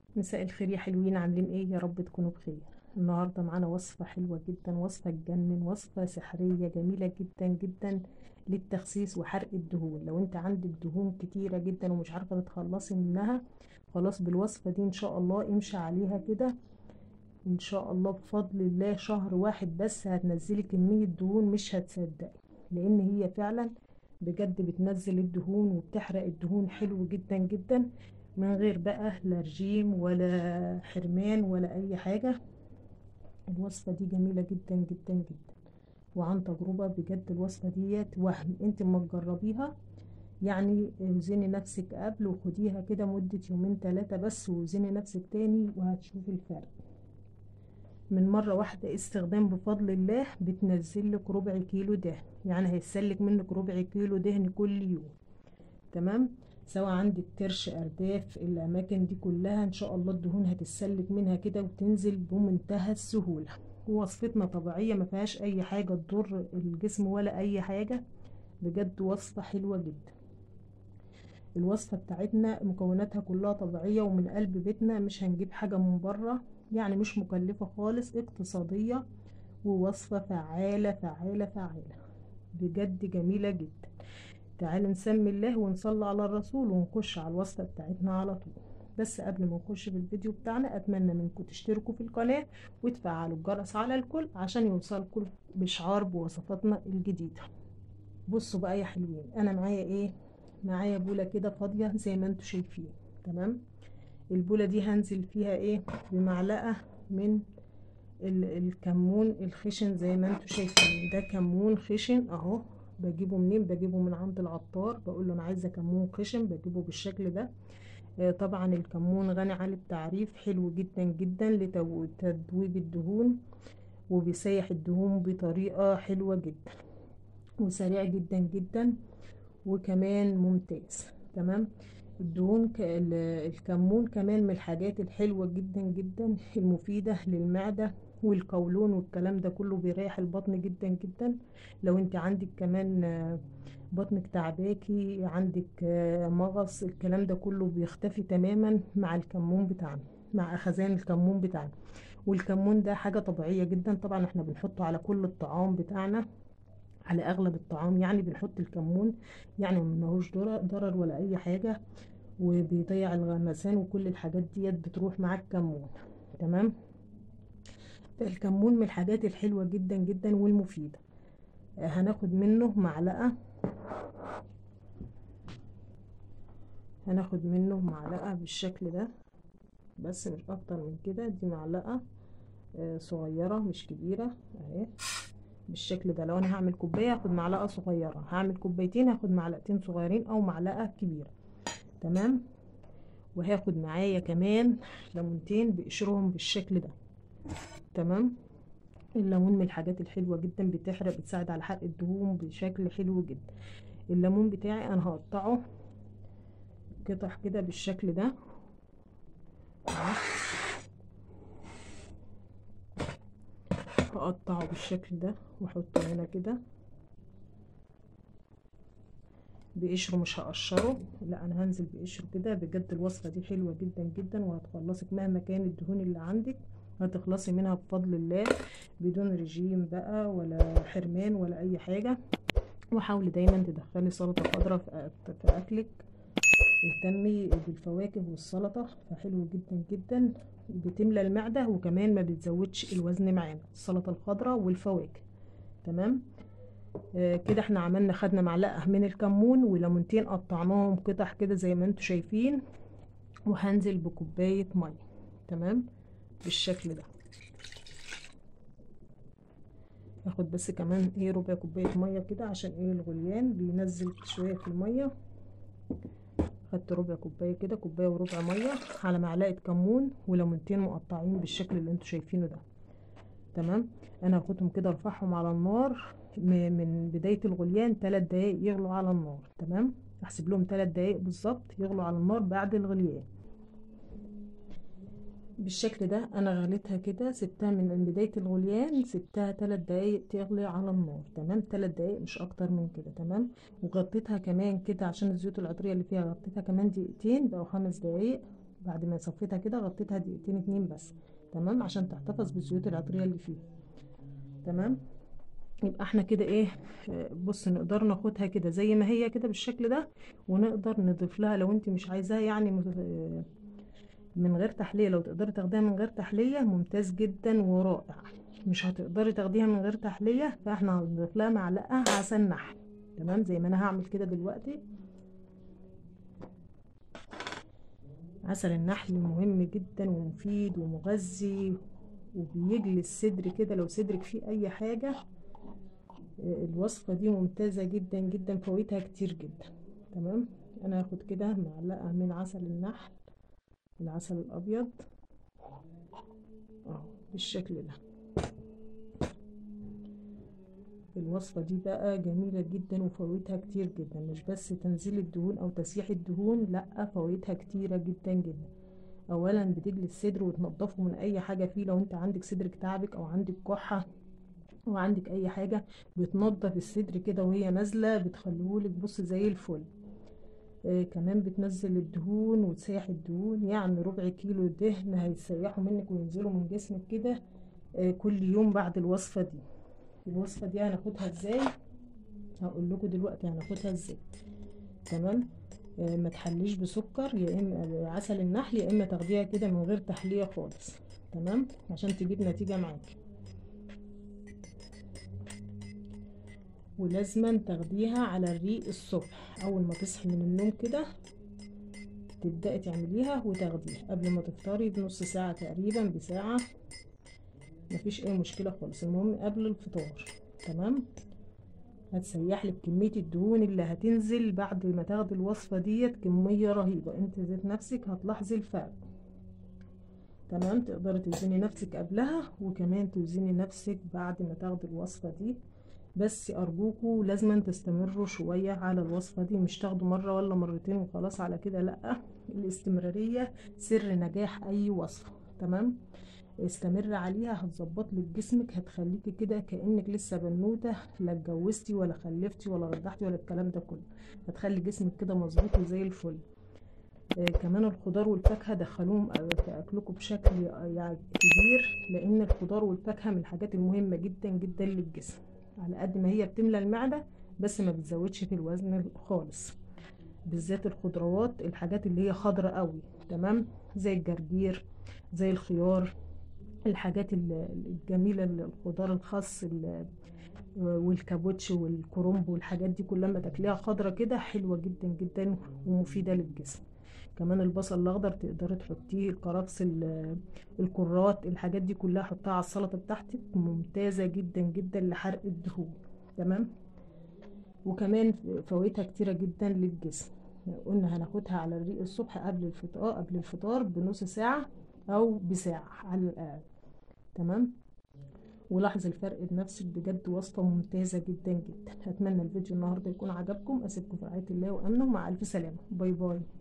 مساء الخير يا حلوين عاملين ايه يا رب تكونوا بخير النهارده معانا وصفة حلوة جدا وصفة تجنن وصفة سحرية جميلة جدا جدا للتخسيس وحرق الدهون لو انت عندك دهون كتيرة جدا ومش عارفة تتخلصي منها خلاص بالوصفة دي ان شاء الله امشي عليها كده ان شاء الله بفضل الله شهر واحد بس هتنزلي كمية دهون مش هتصدقي لان هي فعلا بجد بتنزل الدهون وبتحرق الدهون حلو جدا جدا من غير بقى لا رجيم ولا حرمان ولا اي حاجة الوصفة دي جميلة جدا جدا جدا وعن تجربة بجد الوصفة ديت وهم انت ما تجربيها يعني وزني نفسك قبل وخديها كده مدة يومين تلاتة بس ووزني نفسك تاني وهتشوفي الفرق من مرة واحدة استخدام بفضل الله بتنزل لك ربع كيلو دهن يعني هيسلك منك ربع كيلو دهن كل يوم تمام سواء عندك كرش ارداف الاماكن دي كلها ان شاء الله الدهون هتتسلك منها كده وتنزل بمنتهى السهولة وصفتنا طبيعية ما فيهاش اي حاجة تضر الجسم ولا اي حاجة بجد وصفة حلوة جدا الوصفة بتاعتنا مكوناتها كلها طبيعية ومن قلب بيتنا مش هنجيب حاجة من بره يعني مش مكلفة خالص اقتصادية ووصفة فعالة فعالة فعالة بجد جميلة جدا تعالوا نسمي الله ونصلي على الرسول ونخش على الوصفة بتاعتنا على طول بس قبل ما نخش في الفيديو بتاعنا اتمنى منكم تشتركوا في القناة وتفعلوا الجرس على الكل عشان يوصلكم بشعار بوصفاتنا الجديدة بصوا بقى يا حلوين انا معايا ايه معايا بولة كده فاضية زي ما انتوا شايفين تمام البولة دي هنزل فيها ايه بمعلقة من الكمون الخشن زي ما انتوا شايفين ده كمون خشن اهو بجيبه منين بجيبه من عند العطار بقول له انا عايزه كمون خشن بجيبه بالشكل ده آه طبعا الكمون غني عن التعريف حلو جدا جدا لتذويب الدهون وبيسيح الدهون بطريقه حلوه جدا وسريع جدا جدا وكمان ممتاز تمام الدهون الكمون كمان من الحاجات الحلوه جدا جدا المفيده للمعده والقولون والكلام ده كله بيريح البطن جدا جدا لو انت عندك كمان بطنك تعباكي عندك مغص الكلام ده كله بيختفي تماما مع الكمون بتاعنا مع اخزان الكمون بتاعنا والكمون ده حاجة طبيعية جدا طبعا احنا بنحطه على كل الطعام بتاعنا على اغلب الطعام يعني بنحط الكمون يعني ملهوش ضرر ولا اي حاجة وبيضيع الغمسان وكل الحاجات ديت بتروح مع الكمون تمام الكمون من الحاجات الحلوة جدا جدا والمفيدة هناخد منه معلقة هناخد منه معلقة بالشكل ده بس مش اكتر من كده دي معلقة صغيرة مش كبيرة اهي بالشكل ده لو انا هعمل كوباية هاخد معلقة صغيرة هعمل كوبايتين هاخد معلقتين صغيرين او معلقة كبيرة تمام وهاخد معايا كمان ليمونتين بقشرهم بالشكل ده تمام الليمون من الحاجات الحلوه جدا بتحرق بتساعد على حرق الدهون بشكل حلو جدا الليمون بتاعي انا هقطعه قطع كده بالشكل ده هقطعه بالشكل ده واحطه هنا كده بقشره مش هقشره لا انا هنزل بقشره كده بجد الوصفه دي حلوه جدا جدا وهتخلصك مهما كان الدهون اللي عندك هتخلصي منها بفضل الله بدون رجيم بقى ولا حرمان ولا اي حاجة وحاولي دايما تدخلي سلطة خضراء في اكلك اهتمي بالفواكه والسلطة فحلو جدا جدا بتملى المعدة وكمان ما بتزودش الوزن معانا السلطة الخضراء والفواكه تمام آه كده احنا عملنا خدنا معلقة من الكمون وليمونتين قطعناهم قطع كده زي ما انتوا شايفين وهنزل بكوباية مية تمام بالشكل ده اخد بس كمان ايه ربع كوبايه ميه كده عشان ايه الغليان بينزل شويه في الميه خدت ربع كوبايه كده كوبايه وربع ميه على معلقه كمون وليمونتين مقطعين بالشكل اللي انتوا شايفينه ده تمام انا هاخدهم كده ارفعهم على النار من بدايه الغليان 3 دقايق يغلوا على النار تمام احسب لهم 3 دقايق بالظبط يغلوا على النار بعد الغليان بالشكل ده انا غليتها كده سبتها من بداية الغليان سبتها تلات دقايق تغلي على النار تمام تلات دقايق مش اكتر من كده تمام وغطيتها كمان كده عشان الزيوت العطرية اللي فيها غطيتها كمان دقيقتين بقوا خمس دقايق بعد ما صفيتها كده غطيتها دقيقتين اتنين بس تمام عشان تحتفظ بالزيوت العطريه اللي فيها تمام يبقى احنا كده ايه آه، بص نقدر ناخدها كده زي ما هي كده بالشكل ده ونقدر نضيف لها لو انت مش عايزاها يعني مت- آه، من غير تحلية لو تقدري تاخديها من غير تحلية ممتاز جدا ورائع مش هتقدري تاخديها من غير تحلية فاحنا هنضيف لها معلقة عسل نحل تمام زي ما انا هعمل كده دلوقتي عسل النحل مهم جدا ومفيد ومغذي وبيجلي الصدر كده لو صدرك فيه اي حاجة آه، الوصفة دي ممتازة جدا جدا فوائدها كتير جدا تمام انا هاخد كده معلقة من عسل النحل العسل الابيض اه بالشكل ده الوصفة دي بقى جميلة جدا وفوائدها كتير جدا مش بس تنزيل الدهون او تسييح الدهون لا فوائدها كتيرة جدا جدا اولا بتجلي الصدر وتنضفه من اي حاجة فيه لو انت عندك صدرك تعبك او عندك كحة او عندك اي حاجة بتنضف الصدر كده وهي نازلة بتخليهولك بص زي الفل آه كمان بتنزل الدهون وتسيح الدهون يعني ربع كيلو دهن هيسيحوا منك وينزلوا من جسمك كده آه كل يوم بعد الوصفة دي الوصفة دي هناخدها ازاي هقول لكم دلوقتي هناخدها ازاي تمام آه ما تحليش بسكر يا اما عسل النحل يا اما تاخديها كده من غير تحلية خالص تمام عشان تجيب نتيجة معاكي ولازما تاخديها على الريق الصبح اول ما تصحي من النوم كده تبدأي تعمليها وتاخديها قبل ما تفطري بنص ساعة تقريبا بساعة مفيش اي مشكلة خالص المهم قبل الفطار تمام هتسيح لك كمية الدهون اللي هتنزل بعد ما تاخدي الوصفة ديت كمية رهيبة انت ذات نفسك هتلاحظي الفرق تمام تقدري توزني نفسك قبلها وكمان توزني نفسك بعد ما تاخدي الوصفة دي بس ارجوكوا لازم تستمروا شوية على الوصفة دي مش تاخدوا مرة ولا مرتين وخلاص على كده لا الاستمرارية سر نجاح اي وصفة تمام استمر عليها هتظبط لك جسمك هتخليكي كده كانك لسه بنوته لا اتجوزتي ولا خلفتي ولا رضعتي ولا الكلام ده كله هتخلي جسمك كده مظبوط وزي الفل آه كمان الخضار والفاكهه دخلوهم في اكلكم بشكل يعني كبير لان الخضار والفاكهه من الحاجات المهمه جدا جدا للجسم على قد ما هي بتملى المعده بس ما بتزودش في الوزن خالص بالذات الخضروات الحاجات اللي هي خضرة قوي تمام زي الجرجير زي الخيار الحاجات الجميلة الخضار الخاص والكابوتش والكرنب والحاجات دي كلها لما تاكليها خضرة كده حلوة جدا جدا ومفيدة للجسم كمان البصل الاخضر تقدري تحطيه الكرفس الكرات الحاجات دي كلها حطها على السلطه بتاعتك ممتازه جدا جدا لحرق الدهون تمام وكمان فوائدها كتيره جدا للجسم قلنا هناخدها على الريق الصبح قبل الفطار قبل الفطار بنص ساعه او بساعه على الاقل تمام ولاحظ الفرق بنفسك بجد وصفة ممتازة جدا جدا أتمنى الفيديو النهاردة يكون عجبكم أسيبكم في رعاية الله وأمنه مع ألف سلامة باي باي